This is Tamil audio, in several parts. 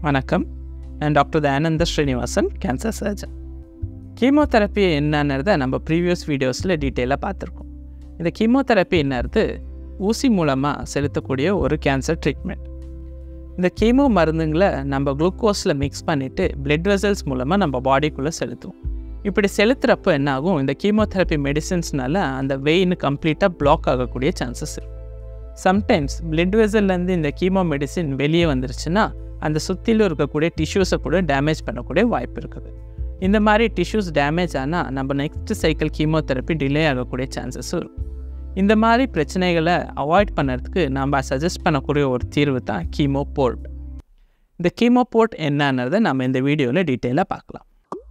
வணக்கம் நான் doctor Dayananda Srinivasan cancer surgeon chemotherapy என்னன்றதை நம்ம ப்ரீவியஸ் வீடியோஸில் டீட்டெயிலாக பார்த்துருக்கோம் இந்த கீமோதெரப்பி என்னது ஊசி மூலமாக செலுத்தக்கூடிய ஒரு கேன்சர் ட்ரீட்மெண்ட் இந்த கீமோ மருந்துங்களை நம்ம குளுக்கோஸில் மிக்ஸ் பண்ணிவிட்டு பிளட் வெசல்ஸ் மூலமாக நம்ம பாடிக்குள்ளே செலுத்துவோம் இப்படி செலுத்துகிறப்போ என்ன ஆகும் இந்த கீமோதெரப்பி மெடிசின்ஸ்னால அந்த வெயின் கம்ப்ளீட்டாக பிளாக் ஆகக்கூடிய சான்சஸ் இருக்கும் சம்டைம்ஸ் பிளட் வெசல்லேருந்து இந்த கீமோ மெடிசின் வெளியே வந்துருச்சுன்னா அந்த சுற்றிலும் இருக்கக்கூடிய டிஷ்யூஸை கூட டேமேஜ் பண்ணக்கூடிய வாய்ப்பு இருக்குது இந்த மாதிரி டிஷ்யூஸ் டேமேஜ் ஆனால் நம்ம நெக்ஸ்ட் சைக்கிள் கீமோதெரப்பி டிலே ஆகக்கூடிய சான்சஸும் இருக்கும் இந்த மாதிரி பிரச்சனைகளை அவாய்ட் பண்ணுறதுக்கு நம்ம சஜஸ்ட் பண்ணக்கூடிய ஒரு தீர்வு தான் கீமோ போர்ட் இந்த கீமோ போர்ட் என்னன்றதை நம்ம இந்த வீடியோவில் டீட்டெயிலாக பார்க்கலாம்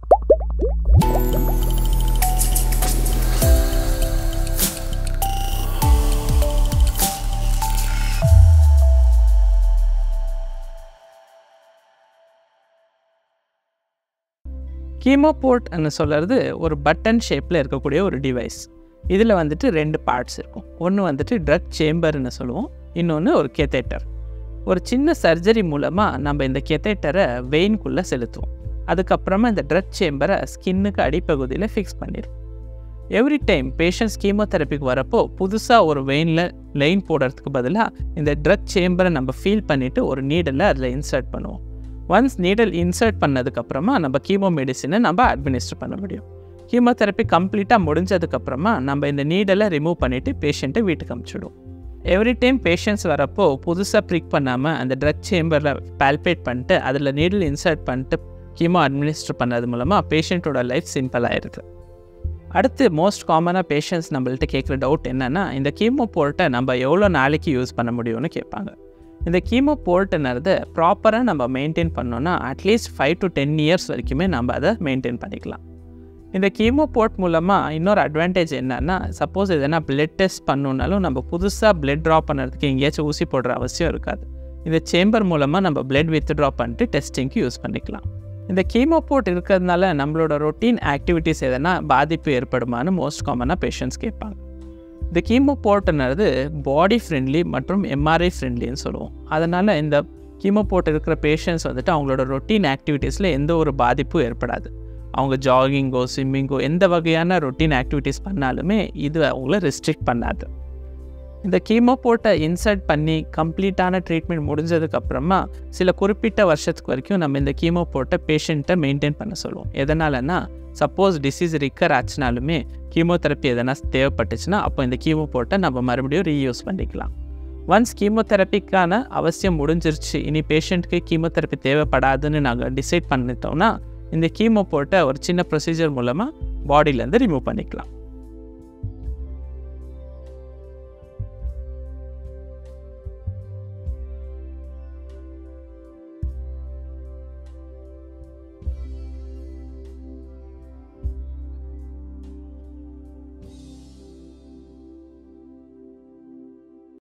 கீமோ போர்ட்னு சொல்கிறது ஒரு பட்டன் ஷேப்பில் இருக்கக்கூடிய ஒரு டிவைஸ் இதில் வந்துட்டு ரெண்டு பார்ட்ஸ் இருக்கும் ஒன்று வந்துட்டு ட்ரக் சேம்பர்னு சொல்லுவோம் இன்னொன்று ஒரு கெத்தேட்டர் ஒரு சின்ன சர்ஜரி மூலமாக நம்ம இந்த கெத்தேட்டரை வெயின்குள்ளே செலுத்துவோம் அதுக்கப்புறமா இந்த ட்ரக் சேம்பரை ஸ்கின்னுக்கு அடிப்பகுதியில் ஃபிக்ஸ் பண்ணிடுவோம் எவ்ரி டைம் பேஷண்ட்ஸ் கீமோதெரப்பிக்கு வரப்போ புதுசாக ஒரு வெயினில் லைன் போடுறதுக்கு பதிலாக இந்த ட்ரக் சேம்பரை நம்ம ஃபீல் பண்ணிவிட்டு ஒரு நீடலை அதில் இன்சர்ட் பண்ணுவோம் ஒன்ஸ் நீடல் இன்சர்ட் பண்ணதுக்கப்புறமா நம்ம கீமோ மெடிசினை நம்ம அட்மினிஸ்டர் பண்ண முடியும் கீமோதெரப்பி கம்ப்ளீட்டாக முடிஞ்சதுக்கப்புறமா நம்ம இந்த நீடலை ரிமூவ் பண்ணிவிட்டு பேஷண்ட்டை வீட்டுக்கு அமுச்சிடுவோம் எவ்ரி டைம் பேஷண்ட்ஸ் வரப்போ புதுசாக ப்ரிக் பண்ணாமல் அந்த ட்ரக் சேம்பரில் பால்பேட் பண்ணிட்டு அதில் நீடில் இன்சர்ட் பண்ணிட்டு கீமோ அட்மினிஸ்டர் பண்ணது மூலமாக பேஷண்ட்டோட லைஃப் சிம்பிள் ஆயிடுது அடுத்து மோஸ்ட் காமனாக பேஷண்ட்ஸ் நம்மள்ட்ட கேட்குற டவுட் என்னென்னா இந்த கீமோ போர்ட்டை நம்ம எவ்வளோ நாளைக்கு யூஸ் பண்ண முடியும்னு கேட்பாங்க இந்த கீமோ போர்ட்டுன்றது ப்ராப்பராக நம்ம மெயின்டைன் பண்ணோன்னா at least five to ten years வரைக்குமே நம்ம அதை மெயின்டைன் பண்ணிக்கலாம் இந்த கீமோ போர்ட் மூலமாக இன்னொரு அட்வான்டேஜ் என்னன்னா சப்போஸ் எதனா பிளட் டெஸ்ட் பண்ணணுன்னாலும் நம்ம புதுசாக பிளட் ட்ரா பண்ணுறதுக்கு எங்கேயாச்சும் ஊசி போடுற அவசியம் இருக்காது இந்த சேம்பர் மூலமாக நம்ம பிளட் வித் ட்ரா பண்ணிட்டு டெஸ்டிங்க்கு யூஸ் பண்ணிக்கலாம் இந்த கீமோ போர்ட் இருக்கிறதுனால நம்மளோட ரொட்டீன் ஆக்டிவிட்டீஸ் எதனா பாதிப்பு ஏற்படுமான்னு மோஸ்ட் காமனாக பேஷண்ட்ஸ் கேட்பாங்க இந்த கீமோ போர்ட்டுன்றது பாடி ஃப்ரெண்ட்லி மற்றும் எம்ஆர்ஐ ஃப்ரெண்ட்லின்னு சொல்லுவோம் அதனால் இந்த கீமோ போர்ட் இருக்கிற பேஷண்ட்ஸ் வந்துட்டு அவங்களோட ரொட்டீன் ஆக்டிவிட்டீஸில் எந்த ஒரு பாதிப்பும் ஏற்படாது அவங்க ஜாகிங்கோ ஸ்விம்மிங்கோ எந்த வகையான ரொட்டீன் ஆக்டிவிட்டீஸ் பண்ணாலுமே இது அவங்கள ரெஸ்ட்ரிக்ட் பண்ணாது இந்த கீமோ போர்ட்டை இன்சர்ட் பண்ணி கம்ப்ளீட்டான ட்ரீட்மெண்ட் முடிஞ்சதுக்கப்புறமா சில குறிப்பிட்ட வருஷத்துக்கு வரைக்கும் நம்ம இந்த கீமோ போர்ட்டை பேஷண்ட்டை மெயின்டைன் பண்ண சொல்லுவோம் எதனாலனா சப்போஸ் டிசீஸ் ரிக்கர் ஆச்சுனாலுமே கீமோதெரப்பி எதனா தேவைப்பட்டுச்சுன்னா அப்போ இந்த கீமோ போர்ட்டை நம்ம மறுபடியும் ரீயூஸ் பண்ணிக்கலாம் ஒன்ஸ் கீமோதெரப்பிக்கான அவசியம் முடிஞ்சிருச்சு இனி பேஷண்ட்டுக்கு கீமோதெரப்பி தேவைப்படாதுன்னு நாங்கள் டிசைட் பண்ணிட்டோம்னா இந்த கீமோ போர்ட்டை ஒரு சின்ன ப்ரொசீஜர் மூலமாக பாடியிலேருந்து ரிமூவ் பண்ணிக்கலாம்